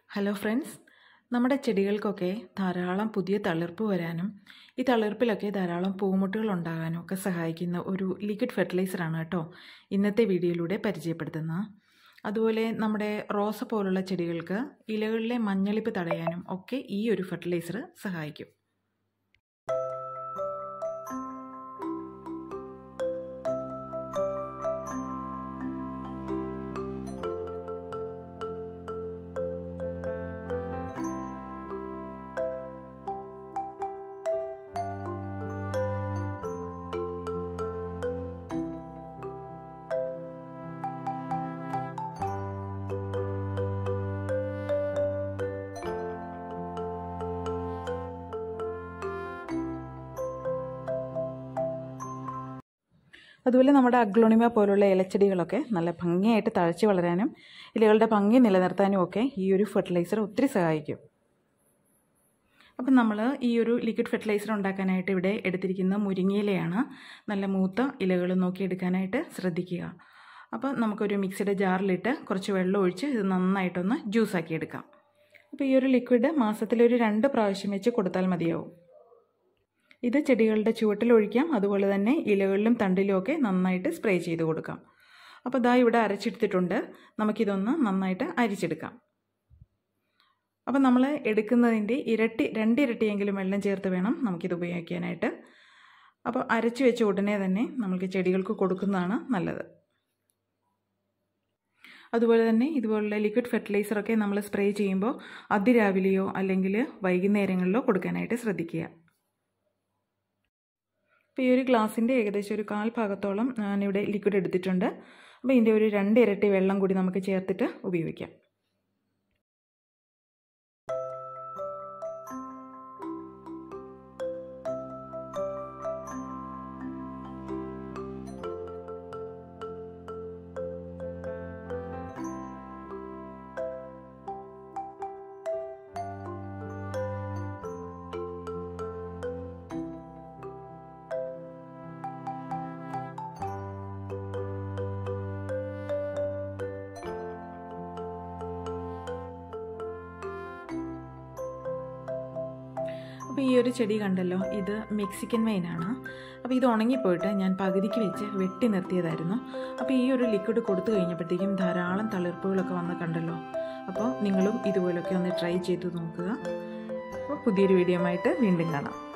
hello friends നമ്മുടെ ചെടികൾക്കൊക്കെ ധാരാളം പുതിയ തളിർപ്പ് വരാനും ഈ തളിർപ്പിലൊക്കെ ധാരാളം പൂമുട്ടുകൾ ഉണ്ടാകാനും ഒക്കെ സഹായിക്കുന്ന ഒരു ലിക്വിഡ് ഫെർട്ടിലൈസറാണ് കേട്ടോ ഇന്നത്തെ വീഡിയോയിലൂടെ പരിചയപ്പെടുത്തുന്നത് അതുപോലെ നമ്മുടെ റോസ പോലുള്ള ചെടികൾക്ക് ഇലകളിലെ മഞ്ഞളിപ്പ് തടയാനും ഒക്കെ ഈ ഒരു ഫെർട്ടിലൈസർ സഹായിക്കും അതുപോലെ നമ്മുടെ അഗ്ലോണിമ പോലുള്ള ഇലച്ചെടികളൊക്കെ നല്ല ഭംഗിയായിട്ട് തഴച്ചു വളരാനും ഇലകളുടെ ഭംഗി നിലനിർത്താനും ഒക്കെ ഈ ഒരു ഫെർട്ടിലൈസർ ഒത്തിരി സഹായിക്കും അപ്പം നമ്മൾ ഈ ഒരു ലിക്വിഡ് ഫെർട്ടിലൈസർ ഉണ്ടാക്കാനായിട്ട് ഇവിടെ എടുത്തിരിക്കുന്ന മുരിങ്ങയിലയാണ് നല്ല മൂത്ത ഇലകൾ നോക്കിയെടുക്കാനായിട്ട് ശ്രദ്ധിക്കുക അപ്പോൾ നമുക്കൊരു മിക്സിയുടെ ജാറിലിട്ട് കുറച്ച് വെള്ളം ഒഴിച്ച് ഇത് നന്നായിട്ടൊന്ന് ജ്യൂസാക്കി എടുക്കാം അപ്പോൾ ഈ ഒരു ലിക്വിഡ് മാസത്തിലൊരു രണ്ട് പ്രാവശ്യം വെച്ച് കൊടുത്താൽ മതിയാവും ഇത് ചെടികളുടെ ചുവട്ടിൽ ഒഴിക്കാം അതുപോലെ തന്നെ ഇലകളിലും തണ്ടിലും ഒക്കെ നന്നായിട്ട് സ്പ്രേ ചെയ്ത് കൊടുക്കാം അപ്പോൾ ഇതാ ഇവിടെ അരച്ചെടുത്തിട്ടുണ്ട് നമുക്കിതൊന്ന് നന്നായിട്ട് അരിച്ചെടുക്കാം അപ്പോൾ നമ്മൾ എടുക്കുന്നതിൻ്റെ ഇരട്ടി രണ്ടിരട്ടിയെങ്കിലും വെള്ളം ചേർത്ത് വേണം നമുക്കിത് ഉപയോഗിക്കാനായിട്ട് അപ്പോൾ അരച്ചു വെച്ച ഉടനെ തന്നെ നമുക്ക് ചെടികൾക്ക് കൊടുക്കുന്നതാണ് നല്ലത് അതുപോലെ തന്നെ ഇതുപോലുള്ള ലിക്വിഡ് ഫെർട്ടിലൈസറൊക്കെ നമ്മൾ സ്പ്രേ ചെയ്യുമ്പോൾ അതിരാവിലെയോ അല്ലെങ്കിൽ വൈകുന്നേരങ്ങളിലോ കൊടുക്കാനായിട്ട് ശ്രദ്ധിക്കുക അപ്പോൾ ഈ ഒരു ഗ്ലാസിൻ്റെ ഏകദേശം ഒരു കാൽ ഭാഗത്തോളം ഞാനിവിടെ ലിക്വിഡ് എടുത്തിട്ടുണ്ട് അപ്പോൾ ഇതിൻ്റെ ഒരു രണ്ട് ഇരട്ടി വെള്ളം കൂടി നമുക്ക് ചേർത്തിട്ട് ഉപയോഗിക്കാം അപ്പോൾ ഈ ഒരു ചെടി കണ്ടല്ലോ ഇത് മെക്സിക്കൻ വൈനാണ് അപ്പോൾ ഇത് ഉണങ്ങിപ്പോയിട്ട് ഞാൻ പകുതിക്ക് വെച്ച് വെട്ടി നിർത്തിയതായിരുന്നു അപ്പോൾ ഈ ഒരു ലിക്വിഡ് കൊടുത്തു കഴിഞ്ഞപ്പോഴത്തേക്കും ധാരാളം തളിർപ്പുകളൊക്കെ വന്ന് കണ്ടല്ലോ അപ്പോൾ നിങ്ങളും ഇതുപോലൊക്കെ ഒന്ന് ട്രൈ ചെയ്ത് നോക്കുക അപ്പോൾ പുതിയൊരു വീഡിയോ ആയിട്ട് വീണ്ടും കാണാം